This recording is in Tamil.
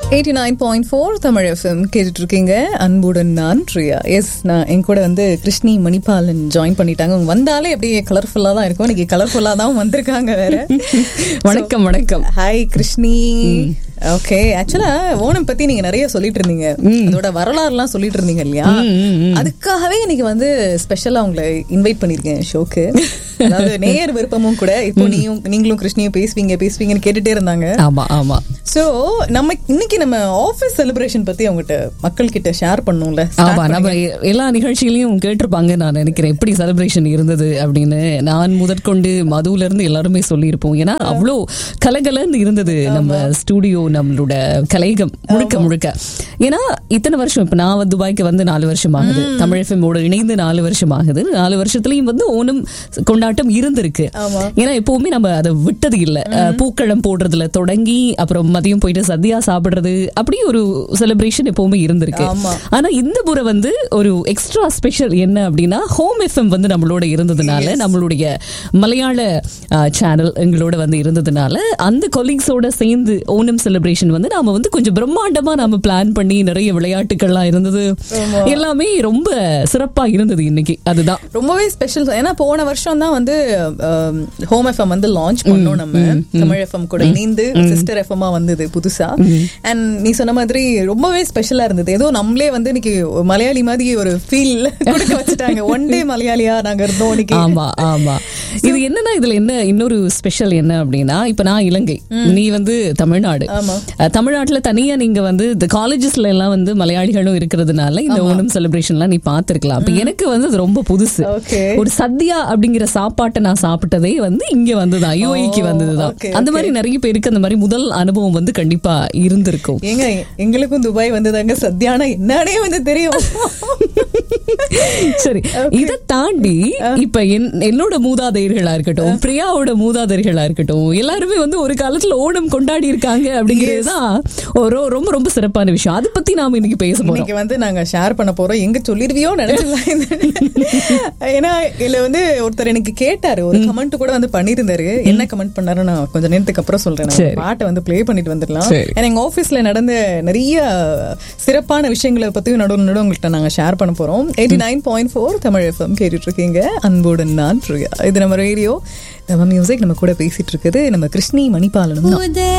Eighty nine point four Tamil FM கேட்டுட்டு இருக்கீங்க அன்புடன் நான் பிரியா எஸ் நான் என் கூட வந்து கிருஷ்ணி மணிபாலன் ஜாயின் பண்ணிட்டாங்க அவங்க வந்தாலே அப்படியே கலர்ஃபுல்லா தான் இருக்கும் இன்னைக்கு கலர்ஃபுல்லா தான் வந்திருக்காங்க வேற வணக்கம் வணக்கம் ஹாய் கிருஷ்ணி ஓகே ஆக்சுவலா ஓணம் பத்தி நீங்க நிறைய சொல்லிட்டு இருந்தீங்க அதோட வரலாறுலாம் சொல்லிட்டு இருந்தீங்க இல்லையா அதுக்காகவே இன்னைக்கு வந்து ஸ்பெஷலா உங்களை இன்வைட் பண்ணிருக்கேன் ஷோக்கு அதாவது நேயர் விருப்பமும் கூட இப்போ நீயும் நீங்களும் கிருஷ்ணியும் பேசுவீங்க பேசுவீங்கன்னு கேட்டுட்டே இருந்தாங்க ஆமா ஆமா சோ நம்ம இன்னைக்கு நம்ம ஆபீஸ் செலிப்ரேஷன் பத்தி அவங்ககிட்ட மக்கள் கிட்ட ஷேர் பண்ணும்ல ஆமா நம்ம எ- எல்லா நிகழ்ச்சிகளையும் கேட்டிருப்பாங்க நான் நினைக்கிறேன் எப்படி செலிப்ரேஷன் இருந்தது அப்படின்னு நான் முதற்கொண்டு மதுவுல இருந்து எல்லாருமே சொல்லியிருப்போம் ஏன்னா அவ்வளோ கலகலன்னு இருந்தது நம்ம ஸ்டூடியோ நம்மளோட கலைகம் முழுக்க முழுக்க ஏன்னா இத்தனை வருஷம் இப்ப நான் வந்து துபாய்க்கு வந்து நாலு வருஷம் ஆகுது தமிழ் எஃப்எம்மோட இணைந்து நாலு வருஷம் ஆகுது நாலு வருஷத்துலயும் வந்து ஓணம் கொண்டாட்டம் இருந்திருக்கு ஆமா. ஏன்னா எப்பவுமே நம்ம அதை விட்டது இல்ல அஹ், பூக்களம் போடுறதுல தொடங்கி அப்புறம் மதியம் போயிட்டு சத்யா சாப்பிடுறது அப்படி ஒரு செலிப்ரேஷன் எப்பவுமே இருந்திருக்கு ஆமா. ஆனா இந்த முறை வந்து ஒரு எக்ஸ்ட்ரா ஸ்பெஷல் என்ன அப்படின்னா ஹோம் எஃப்எம் வந்து நம்மளோட இருந்ததுனால நம்மளுடைய மலையாள சேனல் எங்களோட வந்து இருந்ததுனால அந்த கொலீக்ஸோட சேர்ந்து ஓணம் செலிப்ரேஷன் வந்து நாம வந்து கொஞ்சம் பிரம்மாண்டமா நாம பிளான் பண்ணி நிறைய விளையாட்டுகள்லாம் இருந்தது எல்லாமே ரொம்ப சிறப்பா இருந்தது இன்னைக்கு அதுதான் ரொம்பவே ஸ்பெஷல் ஏன்னா போன வருஷம் தான் வந்து ஹோம் எஃப்எம் வந்து லான்ச் பண்ணோம் நம்ம தமிழ் எஃப்எம் கூட இணைந்து சிஸ்டர் எஃப்எம்மா வந்தது புதுசா அண்ட் நீ சொன்ன மாதிரி ரொம்பவே ஸ்பெஷலா இருந்தது ஏதோ நம்மளே வந்து இன்னைக்கு மலையாளி மாதிரி ஒரு ஃபீல் கொடுக்க வச்சுட்டாங்க ஒன் டே மலையாளியா நாங்க இருந்தோம் இன்னைக்கு ஆமா ஆமா இது என்னன்னா இதுல என்ன இன்னொரு ஸ்பெஷல் என்ன அப்படின்னா இப்ப நான் இலங்கை நீ வந்து தமிழ்நாடு ஆமா. அஹ், தமிழ்நாட்டுல தனியா நீங்க வந்து இந்த காலேஜஸ்ல எல்லாம் வந்து மலையாளிகளும் இருக்கிறதுனால இந்த ஓணம் செலிப்ரேஷன்லாம் நீ பாத்துருக்கலாம் அப்ப எனக்கு வந்து அது ரொம்ப புதுசு Okay. ஒரு சத்யா அப்படிங்கிற சாப்பாட்டை நான் சாப்பிட்டதே வந்து இங்க வந்துதான் யூஏக்கு வந்ததுதான் okay, அந்த மாதிரி நிறைய பேருக்கு அந்த மாதிரி முதல் அனுபவம் வந்து கண்டிப்பா இருந்திருக்கும் ஏங்க எங்களுக்கும் துபாய் வந்ததாங்க சத்யானா என்னன்னே வந்து தெரியும் சரி இத தாண்டி இப்ப என்- என்னோட மூதாதையர்களா இருக்கட்டும் பிரியாவோட மூதாதையர்களா இருக்கட்டும் எல்லாருமே வந்து ஒரு காலத்துல ஓணம் கொண்டாடி இருக்காங்க அப்படிங்கறதுதான் ஒரு ரொம்ப ரொம்ப சிறப்பான விஷயம் அதை பத்தி நாம இன்னைக்கு பேச போறோம் இன்னைக்கு வந்து நாங்க ஷேர் பண்ண போறோம் எங்க சொல்லிருவியோ நினைச்சேன் ஏன்னா இதுல வந்து ஒருத்தர் எனக்கு கேட்டாரு ஒரு கமெண்ட் கூட வந்து பண்ணிருந்தாரு என்ன கமெண்ட் பண்ணாரு நான் கொஞ்ச நேரத்துக்கு அப்புறம் சொல்றேன் நான் சரி. பாட்டை வந்து ப்ளே பண்ணிட்டு வந்துடலாம் சரி. ஏன்னா எங்க ஆபீஸ்ல நடந்த நிறைய சிறப்பான விஷயங்களை பத்தியும் நடுவு நடுவு உங்கள்கிட்ட நாங்க ஷேர் பண்ண போறோம் eighty nine point four Tamil FM கேட்டுட்டு இருக்கீங்க அன்புடன் நான் பிரியா இது நம்ம ரேடியோ நம்ம மியூசிக் நம்ம கூட பேசிட்டு இருக்குது நம்ம கிருஷ்ணி மணிபாலனும் தான்